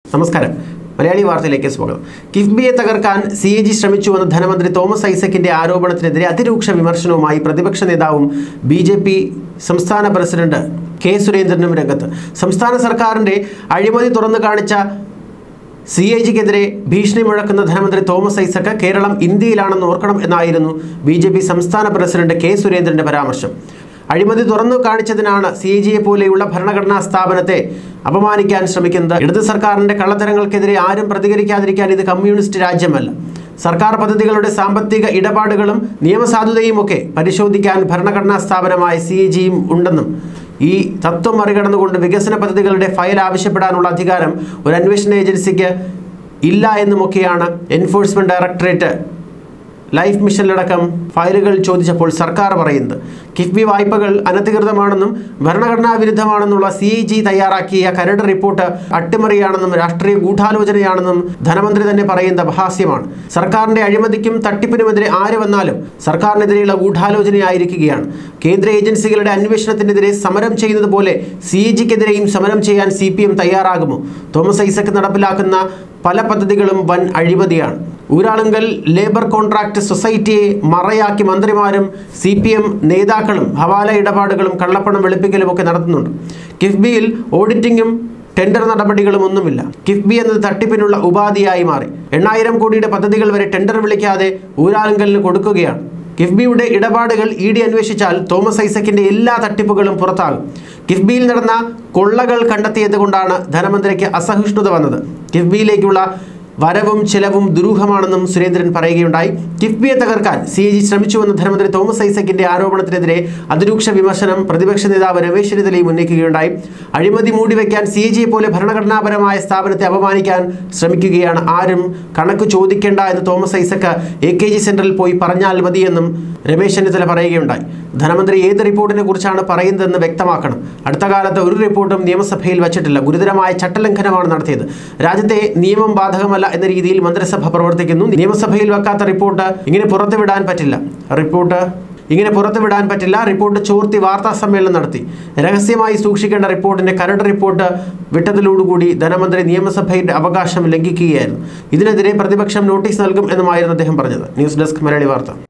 നമസ്കാരം മലയാളി വാർത്തയിലേക്ക് സ്വാഗതം കിഫ്ബിയെ തകർക്കാൻ സി എ ജി ശ്രമിച്ചുവെന്ന ധനമന്ത്രി തോമസ് ഐസക്കിന്റെ ആരോപണത്തിനെതിരെ അതിരൂക്ഷ വിമർശനവുമായി പ്രതിപക്ഷ നേതാവും ബി ജെ പി സംസ്ഥാന പ്രസിഡന്റ് കെ സുരേന്ദ്രനും രംഗത്ത് സംസ്ഥാന സർക്കാരിന്റെ അഴിമതി തുറന്നു കാണിച്ച സി എ ജിക്കെതിരെ ഭീഷണി മുഴക്കുന്ന ധനമന്ത്രി തോമസ് ഐസക്ക് കേരളം ഇന്ത്യയിലാണെന്ന് ഓർക്കണം എന്നായിരുന്നു ബി ജെ പി സംസ്ഥാന പ്രസിഡന്റ് കെ സുരേന്ദ്രന്റെ പരാമർശം അഴിമതി തുറന്നു കാണിച്ചതിനാണ് സി എ ജിയെ പോലെയുള്ള ഭരണഘടനാ സ്ഥാപനത്തെ അപമാനിക്കാൻ ശ്രമിക്കുന്നത് ഇടത് സർക്കാരിന്റെ കള്ളത്തരങ്ങൾക്കെതിരെ ആരും പ്രതികരിക്കാതിരിക്കാൻ ഇത് കമ്മ്യൂണിസ്റ്റ് രാജ്യമല്ല സർക്കാർ പദ്ധതികളുടെ സാമ്പത്തിക ഇടപാടുകളും നിയമസാധുതയും ഒക്കെ പരിശോധിക്കാൻ ഭരണഘടനാ സ്ഥാപനമായ സി എ ജിയും ഉണ്ടെന്നും ഈ തത്വം മറികടന്നുകൊണ്ട് വികസന പദ്ധതികളുടെ ഫയൽ ആവശ്യപ്പെടാനുള്ള അധികാരം ഒരു അന്വേഷണ ഏജൻസിക്ക് ഇല്ല എന്നുമൊക്കെയാണ് എൻഫോഴ്സ്മെന്റ് ഡയറക്ടറേറ്റ് ലൈഫ് മിഷനിലടക്കം ഫയലുകൾ ചോദിച്ചപ്പോൾ സർക്കാർ പറയുന്നത് കിഫ്ബി വായ്പകൾ അനധികൃതമാണെന്നും ഭരണഘടനാ വിരുദ്ധമാണെന്നുള്ള സി ഐ ജി തയ്യാറാക്കിയ കരട് റിപ്പോർട്ട് അട്ടിമറിയാണെന്നും രാഷ്ട്രീയ ഗൂഢാലോചനയാണെന്നും ധനമന്ത്രി തന്നെ പറയുന്നത് അപഹാസ്യമാണ് സർക്കാരിന്റെ അഴിമതിക്കും തട്ടിപ്പിനുമെതിരെ ആര് വന്നാലും സർക്കാരിനെതിരെയുള്ള ഗൂഢാലോചനയായിരിക്കുകയാണ് കേന്ദ്ര ഏജൻസികളുടെ അന്വേഷണത്തിനെതിരെ സമരം ചെയ്യുന്നത് പോലെ സി എ ജിക്കെതിരെയും സമരം ചെയ്യാൻ സി പി എം തയ്യാറാകുമോ തോമസ് ഐസക് നടപ്പിലാക്കുന്ന പല പദ്ധതികളും വൻ അഴിമതിയാണ് ഊരാളുങ്കൽ ലേബർ കോൺട്രാക്ട് സൊസൈറ്റിയെ മറയാക്കി മന്ത്രിമാരും സി പി എം നേതാക്കളും ഹവാല ഇടപാടുകളും കള്ളപ്പണം വെളുപ്പിക്കലും ഒക്കെ നടത്തുന്നുണ്ട് കിഫ്ബിയിൽ ഓഡിറ്റിംഗും ടെൻഡർ നടപടികളും ഒന്നുമില്ല കിഫ്ബി എന്നത് തട്ടിപ്പിനുള്ള ഉപാധിയായി മാറി എണ്ണായിരം കോടിയുടെ പദ്ധതികൾ വരെ ടെൻഡർ വിളിക്കാതെ ഊരാളുങ്കലിന് കൊടുക്കുകയാണ് കിഫ്ബിയുടെ ഇടപാടുകൾ ഇ ഡി അന്വേഷിച്ചാൽ തോമസ് ഐസക്കിന്റെ എല്ലാ തട്ടിപ്പുകളും പുറത്താകും കിഫ്ബിയിൽ നടന്ന കൊള്ളകൾ കണ്ടെത്തിയത് കൊണ്ടാണ് ധനമന്ത്രിക്ക് അസഹിഷ്ണുത വന്നത് കിഫ്ബിയിലേക്കുള്ള വരവും ചെലവും ദുരൂഹമാണെന്നും സുരേന്ദ്രൻ പറയുകയുണ്ടായി കിഫ്ബിയെ തകർക്കാൻ സി എ ജി ശ്രമിച്ചുവെന്ന ധനമന്ത്രി തോമസ് ഐസക്കിന്റെ ആരോപണത്തിനെതിരെ അതിരൂക്ഷ വിമർശനം പ്രതിപക്ഷ നേതാവ് രമേശ് ചെന്നിത്തലയും ഉന്നയിക്കുകയുണ്ടായി അഴിമതി മൂടിവെക്കാൻ സി എ ജിയെ പോലെ ഭരണഘടനാപരമായ സ്ഥാപനത്തെ അപമാനിക്കാൻ ശ്രമിക്കുകയാണ് ആരും കണക്ക് ചോദിക്കേണ്ട എന്ന് Thomas Isaac A K G സെന്ററിൽ പോയി പറഞ്ഞാൽ മതിയെന്നും രമേശ് ചെന്നിത്തല പറയുകയുണ്ടായി ധനമന്ത്രി ഏത് റിപ്പോർട്ടിനെ കുറിച്ചാണ് പറയുന്നതെന്ന് വ്യക്തമാക്കണം അടുത്ത കാലത്ത് ഒരു റിപ്പോർട്ടും നിയമസഭയിൽ വച്ചിട്ടില്ല ഗുരുതരമായ ചട്ടലംഘനമാണ് നടത്തിയത് രാജ്യത്തെ നിയമം ബാധകമല്ല എന്ന രീതിയിൽ മന്ത്രിസഭ പ്രവർത്തിക്കുന്നു നിയമസഭയിൽ വെക്കാത്ത റിപ്പോർട്ട് ഇങ്ങനെ പുറത്തുവിടാൻ പറ്റില്ല റിപ്പോർട്ട് ഇങ്ങനെ പുറത്തുവിടാൻ പറ്റില്ല റിപ്പോർട്ട് ചോർത്തി വാർത്താ സമ്മേളനം നടത്തി രഹസ്യമായി സൂക്ഷിക്കേണ്ട റിപ്പോർട്ടിന്റെ കരട് റിപ്പോർട്ട് വിട്ടതിലോടുകൂടി ധനമന്ത്രി നിയമസഭയുടെ അവകാശം ലംഘിക്കുകയായിരുന്നു ഇതിനെതിരെ പ്രതിപക്ഷം നോട്ടീസ് നൽകും എന്നുമായിരുന്നു അദ്ദേഹം പറഞ്ഞത് ന്യൂസ് ഡെസ്ക് മലയാളി വാർത്ത